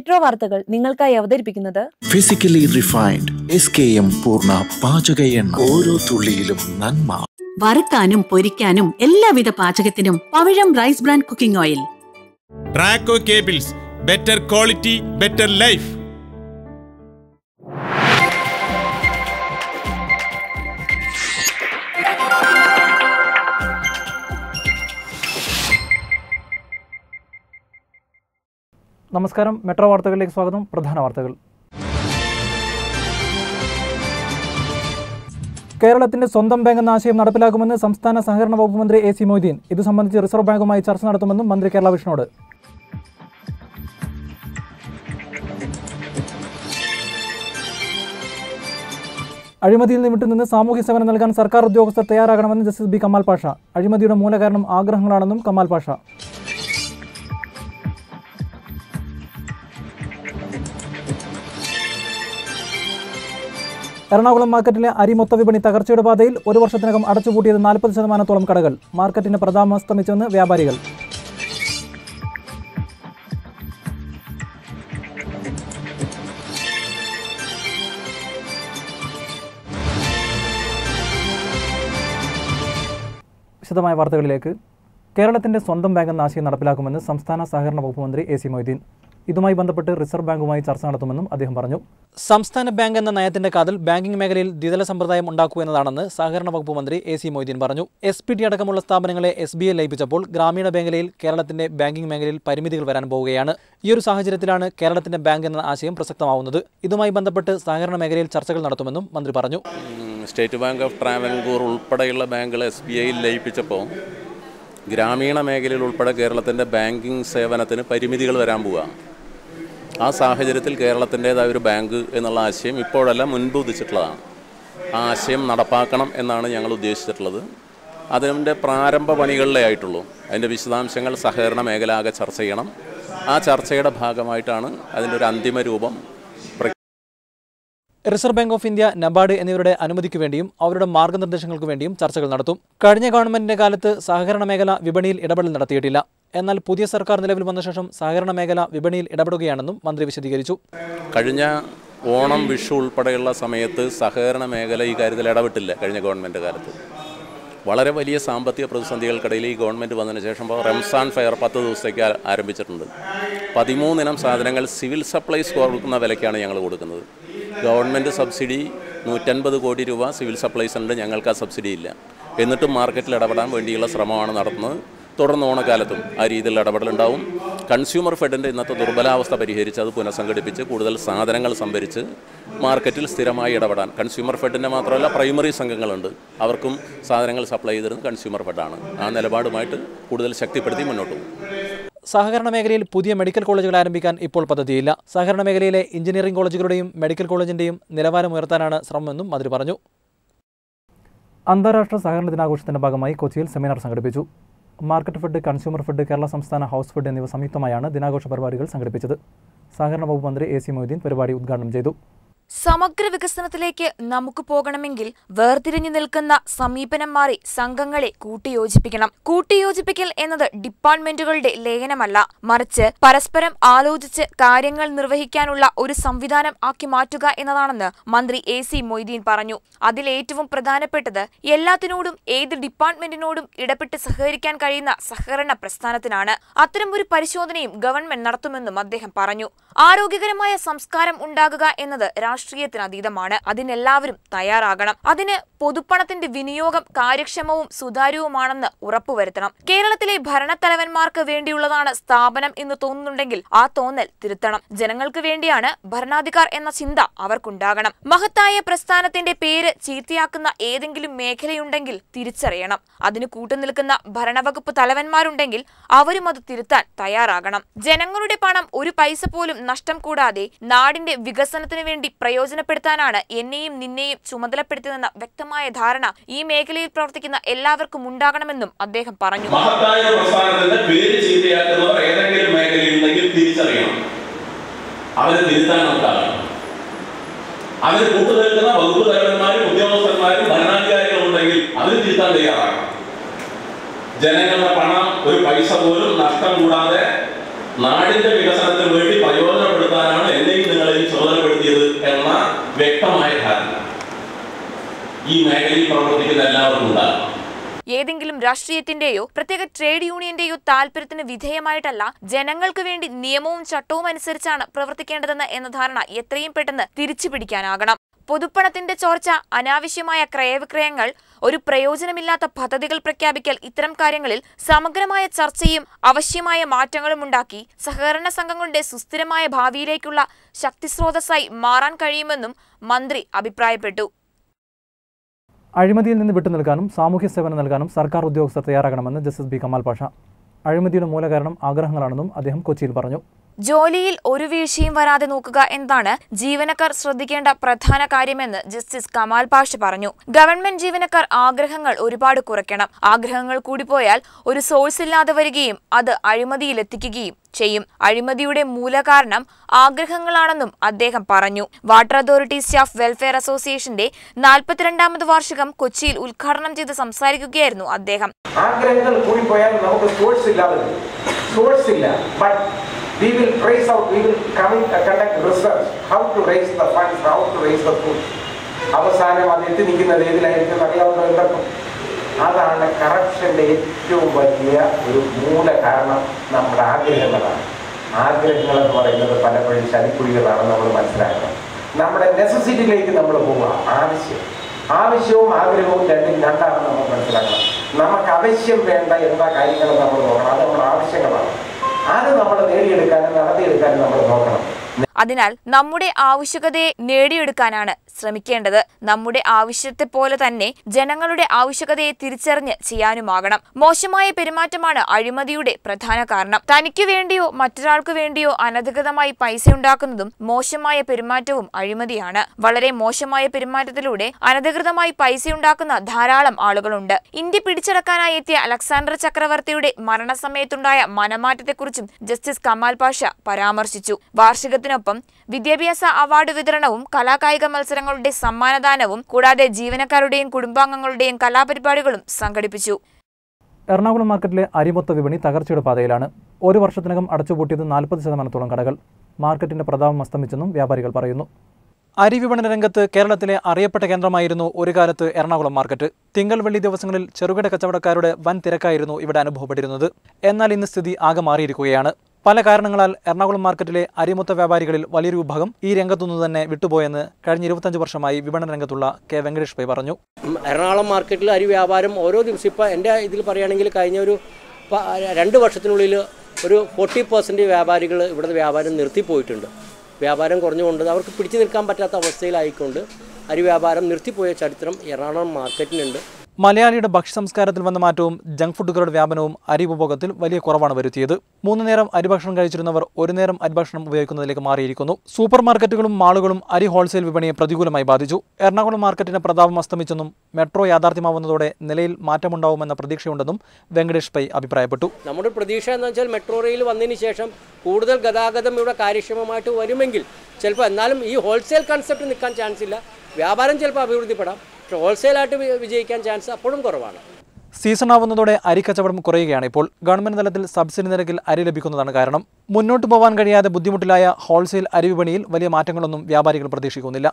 metro വാർത്തകൾ നിങ്ങൾക്കായി അവതരിപ്പിക്കുന്നത് physically refined S K M പൂർണ്ണ പാചക എണ്ണ ഓരോ തുള്ളിയിലും നന്മ വറുക്കാനും പൊരിക്കാനും എല്ലാവിധ പാചകത്തിനും Pavizham rice brand cooking oil Traco cables better quality better life നമസ്കാരം മെട്രോ വാർത്തകളിലേക്ക് സ്വാഗതം പ്രധാന വാർത്തകൾ കേരളത്തിന്റെ സ്വന്തം ബാങ്ക് എന്ന ആശയം നടപ്പിലാക്കുമെന്ന് സംസ്ഥാന സഹകരണ വകുപ്പ് മന്ത്രി എ സി മൊയ്തീൻ ഇത് സംബന്ധിച്ച് റിസർവ് ബാങ്കുമായി ചർച്ച നടത്തുമെന്നും മന്ത്രി കേരള വിഷ്ണുവോട് അഴിമതിയിൽ നിന്ന് വിട്ടുനിന്ന് സാമൂഹ്യ സേവനം നൽകാൻ സർക്കാർ ഉദ്യോഗസ്ഥർ തയ്യാറാകണമെന്ന് ജസ്റ്റിസ് ബി കമാൽ പാഷ അഴിമതിയുടെ മൂലകാരണം ആഗ്രഹങ്ങളാണെന്നും കമാൽ പാഷ എറണാകുളം മാർക്കറ്റിലെ അരി മൊത്ത വിപണി തകർച്ചയുടെ പാതയിൽ ഒരു വർഷത്തിനകം അടച്ചുപൂട്ടിയത് നാൽപ്പത് ശതമാനത്തോളം കടകൾ മാർക്കറ്റിന് പ്രതാപസ്തമിച്ചെന്ന് വ്യാപാരികൾ വിശദമായ വാർത്തകളിലേക്ക് കേരളത്തിന്റെ സ്വന്തം ബാങ്ക് എന്ന ആശയം നടപ്പിലാക്കുമെന്ന് സംസ്ഥാന സഹകരണ വകുപ്പ് മന്ത്രി എ സി മൊയ്തീൻ ഇതുമായി ബന്ധപ്പെട്ട് റിസർവ് ബാങ്കുമായി ചർച്ച നടത്തുമെന്നും അദ്ദേഹം പറഞ്ഞു സംസ്ഥാന ബാങ്ക് എന്ന നയത്തിന്റെ കാതൽ ബാങ്കിംഗ് മേഖലയിൽ ദ്വിതല സമ്പ്രദായം ഉണ്ടാക്കുക എന്നതാണെന്ന് സഹകരണ വകുപ്പ് മന്ത്രി എ സി മൊയ്തീൻ പറഞ്ഞു എസ് പി ടി അടക്കമുള്ള സ്ഥാപനങ്ങളെ എസ് ബി ഐ ലയിപ്പിച്ചപ്പോൾ ഗ്രാമീണ മേഖലയിൽ കേരളത്തിന്റെ ബാങ്കിംഗ് മേഖലയിൽ പരിമിതികൾ വരാൻ പോവുകയാണ് ഈ ഒരു സാഹചര്യത്തിലാണ് കേരളത്തിന്റെ ബാങ്ക് എന്ന ആശയം പ്രസക്തമാവുന്നത് ഇതുമായി ബന്ധപ്പെട്ട് സഹകരണ മേഖലയിൽ ചർച്ചകൾ നടത്തുമെന്നും മന്ത്രി പറഞ്ഞു സ്റ്റേറ്റ് ബാങ്ക് ഓഫ് ട്രാവൻകൂർ ഉൾപ്പെടെയുള്ള ബാങ്കുകൾ എസ് ബി ഐയിൽ ലയിപ്പിച്ചപ്പോൾ ഗ്രാമീണ മേഖലയിൽ ഉൾപ്പെടെ കേരളത്തിൻ്റെ ബാങ്കിങ് സേവനത്തിന് പരിമിതികൾ വരാൻ പോവുക ആ സാഹചര്യത്തിൽ കേരളത്തിൻ്റേതായ ഒരു ബാങ്ക് എന്നുള്ള ആശയം ഇപ്പോഴല്ല മുൻപ് ഉദിച്ചിട്ടുള്ളതാണ് ആ ആശയം നടപ്പാക്കണം എന്നാണ് ഞങ്ങൾ ഉദ്ദേശിച്ചിട്ടുള്ളത് അതിൻ്റെ പ്രാരംഭ പണികളിലേ ആയിട്ടുള്ളൂ അതിൻ്റെ വിശദാംശങ്ങൾ സഹകരണ മേഖല ആകെ ചർച്ച ചെയ്യണം ആ ചർച്ചയുടെ ഭാഗമായിട്ടാണ് അതിൻ്റെ ഒരു അന്തിമ രൂപം പ്ര reserve bank of India NABARD എന്നിവരുടെ അനുമതിക്ക് വേണ്ടിയും അവരുടെ മാർഗനിർദ്ദേശങ്ങൾക്ക് വേണ്ടിയും ചർച്ചകൾ നടത്തും കഴിഞ്ഞ ഗവൺമെന്റിന്റെ കാലത്ത് സഹകരണ മേഖല വിപണിയിൽ ഇടപെടൽ നടത്തിയിട്ടില്ല എന്നാൽ പുതിയ സർക്കാർ നിലവിൽ വന്ന ശേഷം സഹകരണ മേഖല വിപണിയിൽ ഇടപെടുകയാണെന്നും മന്ത്രി വിശദീകരിച്ചു കഴിഞ്ഞ ഓണം വിഷു ഉൾപ്പെടെയുള്ള സമയത്ത് സഹകരണ മേഖല ഈ കാര്യത്തിൽ ഇടപെട്ടില്ല കഴിഞ്ഞ ഗവൺമെൻറ് കാലത്ത് വളരെ വലിയ സാമ്പത്തിക പ്രതിസന്ധികൾക്കിടയിൽ ഈ ഗവൺമെൻറ് വന്നതിന് ശേഷം ഇപ്പോൾ റംസാൻ ഫെയർ പത്ത് ദിവസത്തേക്ക് ആ- ആരംഭിച്ചിട്ടുണ്ട് പതിമൂന്നിനം സാധനങ്ങൾ സിവിൽ സപ്ലൈസ് കൊടുക്കുന്ന വിലയ്ക്കാണ് ഞങ്ങൾ കൊടുക്കുന്നത് ഗവൺമെൻറ് സബ്സിഡി നൂറ്റൻപത് കോടി രൂപ സിവിൽ സപ്ലൈസ് ഉണ്ട് ഞങ്ങൾക്ക് ആ സബ്സിഡി ഇല്ല എന്നിട്ടും മാർക്കറ്റിൽ ഇടപെടാൻ വേണ്ടിയുള്ള ശ്രമമാണ് നടത്തുന്നത് തുടർന്ന് ഓണക്കാലത്തും ആ രീതിയിലുള്ള ഇടപെടലുണ്ടാവും കൺസ്യൂമർ ഫെഡിൻ്റെ ഇന്നത്തെ ദുർബലാവസ്ഥ പരിഹരിച്ച് അത് പുനഃസംഘടിപ്പിച്ച് കൂടുതൽ സാധനങ്ങൾ സംഭരിച്ച് മാർക്കറ്റിൽ സ്ഥിരമായി ഇടപെടാൻ കൺസ്യൂമർ ഫെഡിൻ്റെ മാത്രമല്ല പ്രൈമറി സംഘങ്ങളുണ്ട് അവർക്കും സാധനങ്ങൾ സപ്ലൈ ചെയ്തിരുന്നത് കൺസ്യൂമർ ഫെഡാണ് ആ നിലപാടുമായിട്ട് കൂടുതൽ ശക്തിപ്പെടുത്തി മുന്നോട്ട് പോകും സഹകരണ മേഖലയിൽ പുതിയ മെഡിക്കൽ കോളേജുകൾ ആരംഭിക്കാൻ ഇപ്പോൾ പദ്ധതിയില്ല സഹകരണ മേഖലയിലെ എഞ്ചിനീയറിംഗ് കോളേജുകളുടെയും മെഡിക്കൽ കോളേജിന്റെയും നിലവാരം ഉയർത്താനാണ് ശ്രമമെന്നും മന്ത്രി പറഞ്ഞു അന്താരാഷ്ട്ര സഹകരണ ദിനാഘോഷത്തിന്റെ ഭാഗമായി കൊച്ചിയിൽ സെമിനാർ സംഘടിപ്പിച്ചു market fed consumer fed Kerala സംസ്ഥാന ഹൗസ് ഫെഡ് എന്നിവ സംയുക്തമായാണ് ദിനാഘോഷ പരിപാടികൾ സംഘടിപ്പിച്ചത് സഹകരണ വകുപ്പ് മന്ത്രി എ സി മൊയ്തീൻ പരിപാടി ഉദ്ഘാടനം ചെയ്തു സമഗ്ര വികസനത്തിലേക്ക് നമുക്ക് പോകണമെങ്കിൽ വേർതിരിഞ്ഞു നിൽക്കുന്ന സമീപനം മാറി സംഘങ്ങളെ കൂട്ടിയോജിപ്പിക്കണം കൂട്ടിയോജിപ്പിക്കൽ എന്നത് ഡിപ്പാർട്ട്മെന്റുകളുടെ ലയനമല്ല മറിച്ച് പരസ്പരം ആലോചിച്ച് കാര്യങ്ങൾ നിർവഹിക്കാനുള്ള ഒരു സംവിധാനം ആക്കി മാറ്റുക എന്നതാണെന്ന് മന്ത്രി എ സി മൊയ്തീൻ പറഞ്ഞു അതിലേറ്റവും പ്രധാനപ്പെട്ടത് എല്ലാത്തിനോടും ഏത് ഡിപ്പാർട്ട്മെന്റിനോടും ഇടപെട്ട് സഹകരിക്കാൻ കഴിയുന്ന സഹകരണ പ്രസ്ഥാനത്തിനാണ് അത്തരമൊരു പരിശോധനയും ഗവൺമെന്റ് നടത്തുമെന്നും അദ്ദേഹം പറഞ്ഞു ആരോഗ്യകരമായ സംസ്കാരം ഉണ്ടാകുക എന്നത് രാഷ്ട്രീയത്തിനതീതമാണ് അതിനെല്ലാവരും തയ്യാറാകണം അതിന് പൊതുപ്പണത്തിന്റെ വിനിയോഗം കാര്യക്ഷമവും സുതാര്യവുമാണെന്ന് ഉറപ്പുവരുത്തണം കേരളത്തിലെ ഭരണത്തലവന്മാർക്ക് വേണ്ടിയുള്ളതാണ് സ്ഥാപനം എന്ന് തോന്നുന്നുണ്ടെങ്കിൽ ആ തോന്നൽ തിരുത്തണം ജനങ്ങൾക്ക് വേണ്ടിയാണ് ഭരണാധികാർ എന്ന ചിന്ത അവർക്കുണ്ടാകണം മഹത്തായ പ്രസ്ഥാനത്തിന്റെ പേര് ചീത്തയാക്കുന്ന ഏതെങ്കിലും മേഖലയുണ്ടെങ്കിൽ തിരിച്ചറിയണം അതിന് കൂട്ടുനിൽക്കുന്ന ഭരണവകുപ്പ് തലവന്മാരുണ്ടെങ്കിൽ അവരും അത് തിരുത്താൻ തയ്യാറാകണം ജനങ്ങളുടെ പണം ഒരു പൈസ പോലും നഷ്ടം കൂടാതെ നാടിന്റെ വികസനത്തിനു വേണ്ടി പ്രയോജനപ്പെടുത്താനാണ് എന്നെയും നിന്നെയും ചുമതലപ്പെടുത്തിയതെന്ന വ്യക്തമായ ധാരണ ഈ മേഖലയിൽ പ്രവർത്തിക്കുന്ന എല്ലാവർക്കും ഉണ്ടാകണമെന്നും അദ്ദേഹം പറഞ്ഞു മഹത്തായ പ്രസ്ഥാനത്തിന്റെ പേര് ചീത്തയാക്കുന്നവർ ഏതെങ്കിലും മേഖലയുണ്ടെങ്കിൽ തിരിച്ചറിയണം അവരെ തിരുത്താൻ നമുക്കാകണം അതിന് കൂട്ടുനിൽക്കുന്ന വകുപ്പ് തലവന്മാരും ഉദ്യോഗസ്ഥന്മാരും ഭരണാധികാരികളും ഉണ്ടെങ്കിൽ അവർ തിരുത്താൻ തയ്യാറാകണം ജനങ്ങളുടെ പണം ഒരു പൈസ പോലും നഷ്ടം കൂടാതെ നാടിന്റെ വികസനത്തിന് വേണ്ടി പ്രയോജനപ്പെടുത്താനാണ് എന്നെയും നിങ്ങളെയും ചുമതലപ്പെടുത്തിയത് എന്ന വ്യക്തമായ ധാരണ ഈ മേഖലയിൽ പ്രവർത്തിക്കുന്ന എല്ലാവർക്കും ഉണ്ടാകും ഏതെങ്കിലും രാഷ്ട്രീയത്തിന്റെയോ പ്രത്യേക ട്രേഡ് യൂണിയന്റെയോ താല്പര്യത്തിന് വിധേയമായിട്ടല്ല ജനങ്ങൾക്ക് വേണ്ടി നിയമവും ചട്ടവും അനുസരിച്ചാണ് പ്രവർത്തിക്കേണ്ടതെന്ന് എന്ന ധാരണ എത്രയും പെട്ടെന്ന് തിരിച്ചു പിടിക്കാനാകണം പൊതുപ്പണത്തിന്റെ ചോർച്ച അനാവശ്യമായ ക്രയവിക്രയങ്ങൾ ഒരു പ്രയോജനമില്ലാത്ത പദ്ധതികൾ പ്രഖ്യാപിക്കൽ ഇത്തരം കാര്യങ്ങളിൽ സമഗ്രമായ ചർച്ചയും ആവശ്യമായ മാറ്റങ്ങളും ഉണ്ടാക്കി സഹകരണ സംഘങ്ങളുടെ സുസ്ഥിരമായ ഭാവിയിലേക്കുള്ള ശക്തിസ്രോതസ്സായി മാറാൻ കഴിയുമെന്നും മന്ത്രി അഭിപ്രായപ്പെട്ടു അഴിമതിയിൽ നിന്ന് വിട്ടുനിൽക്കാനും സാമൂഹ്യ സേവനം നൽകാനും സർക്കാർ ഉദ്യോഗസ്ഥർ തയ്യാറാകണമെന്ന് ജസ്റ്റിസ് ബി കമാൽ പാഷ അഴിമതിയുടെ മൂലകാരണം ആഗ്രഹങ്ങളാണെന്നും അദ്ദേഹം കൊച്ചിയിൽ പറഞ്ഞു ജോലിയിൽ ഒരു വീഴ്ചയും വരാതെ നോക്കുക എന്നതാണ് ജീവനക്കാർ ശ്രദ്ധിക്കേണ്ട പ്രധാന കാര്യമെന്ന് ജസ്റ്റിസ് കമാൽ പാഷ പറഞ്ഞു ഗവൺമെന്റ് ജീവനക്കാർ ആഗ്രഹങ്ങൾ ഒരുപാട് കുറയ്ക്കണം ആഗ്രഹങ്ങൾ കൂടിപ്പോയാൽ ഒരു സോഴ്സ് ഇല്ലാതെ വരികയും അത് അഴിമതിയിലെത്തിക്കുകയും ചെയ്യും അഴിമതിയുടെ മൂലകാരണം ആഗ്രഹങ്ങളാണെന്നും അദ്ദേഹം പറഞ്ഞു വാട്ടർ അതോറിറ്റി സ്റ്റാഫ് വെൽഫെയർ അസോസിയേഷന്റെ നാൽപ്പത്തിരണ്ടാമത് വാർഷികം കൊച്ചിയിൽ ഉദ്ഘാടനം ചെയ്ത് സംസാരിക്കുകയായിരുന്നു അദ്ദേഹം ആഗ്രഹങ്ങൾ കൂടിപ്പോയാൽ നമുക്ക് സോഴ്സ് ഇല്ലാതെ സോഴ്സ് ഇല്ല but we will trace out we will conduct research how to raise the funds how to raise the food അവസാനം അത് എത്തി നിൽക്കുന്നത് ഏതിലായിരിക്കും അറിയാവുന്നവരുണ്ടാക്കും അതാണ് കറപ്ഷന്റെ ഏറ്റവും വലിയ ഒരു മൂല കാരണം നമ്മുടെ ആഗ്രഹങ്ങളാണ് ആഗ്രഹങ്ങൾ എന്ന് പറയുന്നത് പലപ്പോഴും ചതിക്കുഴികളാണ് നമ്മൾ മനസ്സിലാക്കണം നമ്മുടെ നെസസിറ്റിയിലേക്ക് നമ്മൾ പോവുക ആവശ്യം ആവശ്യവും ആഗ്രഹവും രണ്ടും രണ്ടാണ് നമ്മൾ മനസ്സിലാക്കണം നമുക്ക് ആവശ്യം വേണ്ട എന്താ കാര്യങ്ങൾ നമ്മൾ നോക്കണം അത് നമ്മുടെ ആവശ്യങ്ങളാണ് അത് നമ്മൾ നേടിയെടുക്കാനും നടത്തിയെടുക്കാനും നമ്മൾ നോക്കണം അതിനാൽ നമ്മുടെ ആവശ്യകതയെ നേടിയെടുക്കാനാണ് ശ്രമിക്കേണ്ടത് നമ്മുടെ ആവശ്യത്തെ പോലെ തന്നെ ജനങ്ങളുടെ ആവശ്യകതയെ തിരിച്ചറിഞ്ഞ് ചെയ്യാനുമാകണം മോശമായ പെരുമാറ്റമാണ് അഴിമതിയുടെ പ്രധാന കാരണം തനിക്ക് വേണ്ടിയോ മറ്റൊരാൾക്ക് വേണ്ടിയോ അനധികൃതമായി പൈസ ഉണ്ടാക്കുന്നതും മോശമായ പെരുമാറ്റവും അഴിമതിയാണ് വളരെ മോശമായ പെരുമാറ്റത്തിലൂടെ അനധികൃതമായി പൈസ ഉണ്ടാക്കുന്ന ധാരാളം ആളുകളുണ്ട് ഇന്ത്യ പിടിച്ചടക്കാനായി എത്തിയ അലക്സാണ്ടർ ചക്രവർത്തിയുടെ മരണസമയത്തുണ്ടായ മനമാറ്റത്തെക്കുറിച്ചും ജസ്റ്റിസ് കമാൽ പാഷ പരാമർശിച്ചു വാർഷികത്തിനൊപ്പം വിദ്യാഭ്യാസ അവാർഡ് വിതരണവും കലാകായിക മത്സരങ്ങളുടെ സമ്മാനദാനവും കൂടാതെ ജീവനക്കാരുടെയും കുടുംബാംഗങ്ങളുടെയും കലാപരിപാടികളും സംഘടിപ്പിച്ചു എറണാകുളം മാർക്കറ്റിലെ അരിമൊത്ത വിപണി തകർച്ചയുടെ പാതയിലാണ് ഒരു വർഷത്തിനകം അടച്ചുപൂട്ടിയത് നാൽപ്പത് ശതമാനത്തോളം കടകൾ മാർക്കറ്റിന്റെ പ്രതാപം അസ്തമിച്ചെന്നും വ്യാപാരികൾ പറയുന്നു അരി വിപണന രംഗത്ത് കേരളത്തിലെ അറിയപ്പെട്ട കേന്ദ്രമായിരുന്നു ഒരു കാലത്ത് എറണാകുളം മാർക്കറ്റ് തിങ്കൾ വെള്ളി ദിവസങ്ങളിൽ ചെറുകിട കച്ചവടക്കാരുടെ വൻ തിരക്കായിരുന്നു ഇവിടെ അനുഭവപ്പെട്ടിരുന്നത് എന്നാൽ ഇന്ന് സ്ഥിതി ആകെ മാറിയിരിക്കുകയാണ് പല കാരണങ്ങളാൽ എറണാകുളം മാർക്കറ്റിലെ അരിമൊത്ത വ്യാപാരികളിൽ വലിയൊരു വിഭാഗം ഈ രംഗത്തുനിന്ന് തന്നെ വിട്ടുപോയെന്ന് കഴിഞ്ഞ ഇരുപത്തഞ്ച് വർഷമായി വിപണന രംഗത്തുള്ള കെ വെങ്കടേഷ് പൈ പറഞ്ഞു ഉം, എറണാകുളം മാർക്കറ്റിൽ അരി വ്യാപാരം ഓരോ ദിവസം ഇപ്പോൾ എൻ്റെ ഇതിൽ പറയുകയാണെങ്കിൽ കഴിഞ്ഞ ഒരു പ- രണ്ട് വർഷത്തിനുള്ളിൽ ഒരു ഫോർട്ടി പെർസെൻറ്റ് വ്യാപാരികൾ ഇവിടുത്തെ വ്യാപാരം നിർത്തിപ്പോയിട്ടുണ്ട് വ്യാപാരം കുറഞ്ഞുകൊണ്ട് അവർക്ക് പിടിച്ചു നിൽക്കാൻ പറ്റാത്ത അവസ്ഥയിലായിക്കൊണ്ട് അരി വ്യാപാരം നിർത്തിപ്പോയ ചരിത്രം എറണാകുളം മാർക്കറ്റിനുണ്ട് മലയാളിയുടെ ഭക്ഷ്യ സംസ്കാരത്തിൽ വന്ന മാറ്റവും ജങ്ക് ഫുഡുകളുടെ വ്യാപനവും അരി ഉപഭോഗത്തിൽ വലിയ കുറവാണ് വരുത്തിയത് മൂന്ന് നേരം അരിഭക്ഷണം കഴിച്ചിരുന്നവർ ഒരു നേരം അരിഭക്ഷണം ഉപയോഗിക്കുന്നതിലേക്ക് മാറിയിരിക്കുന്നു സൂപ്പർ മാർക്കറ്റുകളും മാളുകളും അരി ഹോൾസെയിൽ വിപണിയെ പ്രതികൂലമായി ബാധിച്ചു എറണാകുളം മാർക്കറ്റിന്റെ പ്രതാപം അസ്തമിച്ചെന്നും മെട്രോ യാഥാർത്ഥ്യമാവുന്നതോടെ നിലയിൽ മാറ്റമുണ്ടാവുമെന്ന പ്രതീക്ഷയുണ്ടെന്നും വെങ്കടേഷ് പൈ അഭിപ്രായപ്പെട്ടു നമ്മുടെ പ്രതീക്ഷ എന്ന് വെച്ചാൽ മെട്രോ റെയിൽ വന്നതിന് ശേഷം കൂടുതൽ ഗതാഗതം ഇവിടെ കാര്യക്ഷമമായിട്ട് വരുമെങ്കിൽ ചിലപ്പോൾ എന്നാലും ഈ ഹോൾസെയിൽ കൺസെപ്റ്റ് നിൽക്കാൻ ചാൻസ് ഇല്ല വ്യാപാരം ചിലപ്പോൾ അഭിവൃദ്ധിപ്പെടാം പക്ഷേ ഹോൾസെയിലായിട്ട് വി- വിജയിക്കാൻ ചാൻസ് അപ്പോഴും കുറവാണ് സീസൺ ആവുന്നതോടെ അരി കച്ചവടം കുറയുകയാണ് ഇപ്പോൾ ഗവൺമെന്റ് തലത്തിൽ സബ്സിഡി നിരക്കിൽ അരി ലഭിക്കുന്നതാണ് കാരണം മുന്നോട്ട് പോകാൻ കഴിയാതെ ബുദ്ധിമുട്ടിലായ ഹോൾസെയിൽ അരി വിപണിയിൽ വലിയ മാറ്റങ്ങളൊന്നും വ്യാപാരികൾ പ്രതീക്ഷിക്കുന്നില്ല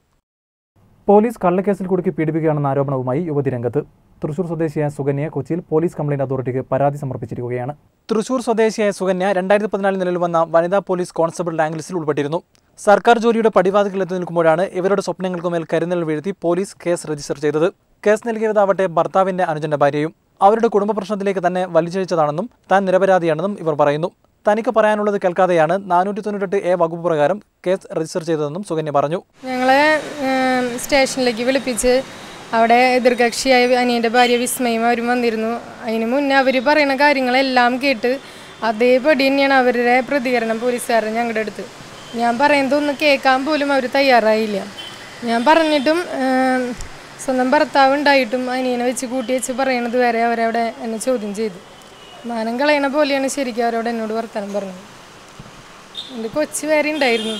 പോലീസ് കള്ളക്കേസിൽ കുടുക്കി പീഡിപ്പിക്കുകയാണെന്ന ആരോപണവുമായി യുവതി രംഗത്ത് തൃശൂർ സ്വദേശിയായ സുകന്യ കൊച്ചിയിൽ പോലീസ് കംപ്ലയിന്റ് അതോറിറ്റിക്ക് പരാതി സമർപ്പിച്ചിരിക്കുകയാണ് തൃശൂർ സ്വദേശിയായ സുകന്യ രണ്ടായിരത്തി പതിനാലിൽ നിലവിൽ വന്ന വനിതാ പോലീസ് കോൺസ്റ്റബിൾ റാങ്ക് ലിസ്റ്റിൽ ഉൾപ്പെട്ടിരുന്നു സർക്കാർ ജോലിയുടെ പടിവാതിക്കൽ എത്തി നിൽക്കുമ്പോഴാണ് ഇവരുടെ സ്വപ്നങ്ങൾക്കുമേൽ കരിനിഴൽ വീഴ്ത്തി പോലീസ് കേസ് രജിസ്റ്റർ ചെയ്തത് കേസ് നൽകിയതാവട്ടെ ഭർത്താവിന്റെ അനുജന്റെ ഭാര്യയും അവരുടെ കുടുംബ പ്രശ്നത്തിലേക്ക് തന്നെ വലിച്ചിഴച്ചതാണെന്നും താൻ നിരപരാധിയാണെന്നും ഇവർ പറയുന്നു തനിക്ക് പറയാനുള്ളത് കേൾക്കാതെയാണ് നാനൂറ്റി തൊണ്ണൂറ്റെട്ട് എ വകുപ്പ് പ്രകാരം കേസ് രജിസ്റ്റർ ചെയ്തതെന്നും സുകന്യ പറഞ്ഞു ഞങ്ങളെ ഏം, സ്റ്റേഷനിലേക്ക് വിളിപ്പിച്ച് അവിടെ എതിർകക്ഷിയായ അനിയൻ്റെ ഭാര്യ വിസ്മയും അവരും വന്നിരുന്നു അതിന് മുന്നേ അവർ പറയുന്ന കാര്യങ്ങളെല്ലാം കേട്ട് അതേപടി തന്നെയാണ് അവരുടെ പ്രതികരണം പോലീസുകാരൻ ഞങ്ങളുടെ അടുത്ത് ഞാൻ പറയുന്നതൊന്നും കേൾക്കാൻ പോലും അവർ തയ്യാറായില്ല ഞാൻ പറഞ്ഞിട്ടും ഏം, സ്വന്തം ഭർത്താവ് ഉണ്ടായിട്ടും അനിയനെ വെച്ച് കൂട്ടി വെച്ച് പറയണത് വരെ അവരവിടെ എന്നെ ചോദ്യം ചെയ്തു മാനം കളയണ പോലെയാണ് ശരിക്കും അവരോട് എന്നോട് വർത്തമാനം പറഞ്ഞത് എൻ്റെ കൊച്ചു വേറെ ഉണ്ടായിരുന്നു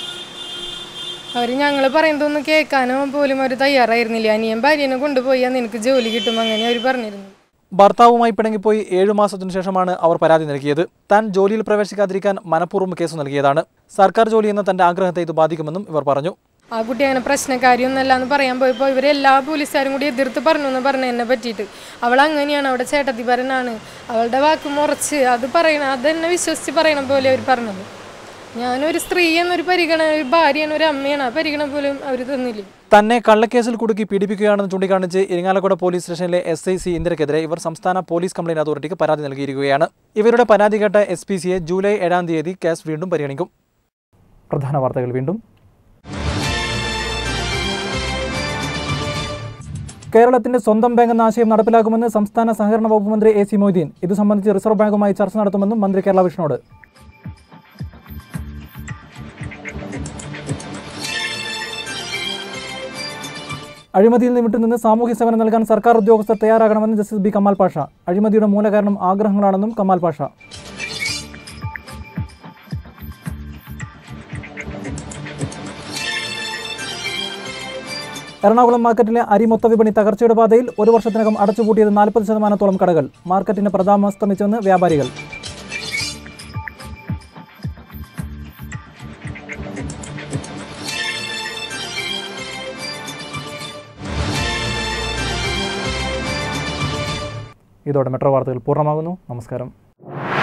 അവർ ഞങ്ങൾ പറയുന്നതൊന്നും കേൾക്കാനോ പോലും അവർ തയ്യാറായിരുന്നില്ല അനിയൻ ഭാര്യനെ കൊണ്ടുപോയാൽ നിനക്ക് ജോലി കിട്ടും അങ്ങനെ അവർ പറഞ്ഞിരുന്നു ഭർത്താവുമായി പിണങ്ങിപ്പോയി ഏഴു മാസത്തിനു ശേഷമാണ് അവർ പരാതി നൽകിയത് താൻ ജോലിയിൽ പ്രവേശിക്കാതിരിക്കാൻ മനഃപൂർവ്വം കേസ് നൽകിയതാണ് സർക്കാർ ജോലി എന്ന തന്റെ ആഗ്രഹത്തെ ഇത് ബാധിക്കുമെന്നും ഇവർ പറഞ്ഞു ആ കുട്ടി അങ്ങനെ പ്രശ്നക്കാരിയൊന്നല്ല എന്ന് പറയാൻ പോയപ്പോൾ ഇവരെല്ലാ പോലീസുകാരും കൂടി എതിർത്ത് പറഞ്ഞു എന്ന് പറഞ്ഞു എന്നെ പറ്റിയിട്ട് അവൾ അങ്ങനെയാണ് അവിടെ ചേട്ടത്തിപരനാണ് അവളുടെ വാക്ക് മുറച്ച് അത് പറയണം അതെന്നെ വിശ്വസിച്ച് പറയണ പോലെ അവർ പറഞ്ഞത് ഞാനൊരു സ്ത്രീ എന്നൊരു പരിഗണന ഒരു ഭാര്യയാണ് ഒരു അമ്മയാണ് ആ പരിഗണന പോലും അവർ തന്നില്ല തന്നെ കള്ളക്കേസിൽ കുടുക്കി പീഡിപ്പിക്കുകയാണെന്ന് ചൂണ്ടിക്കാണിച്ച് ഇരിങ്ങാലക്കുട പോലീസ് സ്റ്റേഷനിലെ എസ് ഐ സി ഇന്ദിരക്കെതിരെ ഇവർ സംസ്ഥാന പോലീസ് കംപ്ലയിന്റ് അതോറിറ്റിക്ക് പരാതി നൽകിയിരിക്കുകയാണ് ഇവരുടെ പരാതി കേട്ട എസ് പി സിയെ ജൂലൈ ഏഴാം തീയതി കേസ് വീണ്ടും പരിഗണിക്കും പ്രധാന വാർത്തകൾ വീണ്ടും കേരളത്തിന്റെ സ്വന്തം ബാങ്ക് എന്ന ആശയം നടപ്പിലാക്കുമെന്ന് സംസ്ഥാന സഹകരണ വകുപ്പ് മന്ത്രി എ സി മൊയ്തീൻ ഇത് സംബന്ധിച്ച് റിസർവ് ബാങ്കുമായി ചർച്ച നടത്തുമെന്നും മന്ത്രി കേരള വിഷ്ണുവോട് അഴിമതിയിൽ നിന്ന് വിട്ടുനിന്ന് സാമൂഹ്യ സേവനം നൽകാൻ സർക്കാർ ഉദ്യോഗസ്ഥർ തയ്യാറാകണമെന്ന് ജസ്റ്റിസ് ബി കമാൽ പാഷ അഴിമതിയുടെ മൂലകാരണം ആഗ്രഹങ്ങളാണെന്നും കമാൽ പാഷ എറണാകുളം മാർക്കറ്റിലെ അരി മൊത്ത വിപണി തകർച്ചയുടെ പാതയിൽ ഒരു വർഷത്തിനകം അടച്ചുപൂട്ടിയത് നാൽപ്പത് ശതമാനത്തോളം കടകൾ മാർക്കറ്റിന് പ്രതാപമസ്തമിച്ചെന്ന് വ്യാപാരികൾ ഇതോടെ മെട്രോ വാർത്തകൾ പൂർണ്ണമാകുന്നു നമസ്കാരം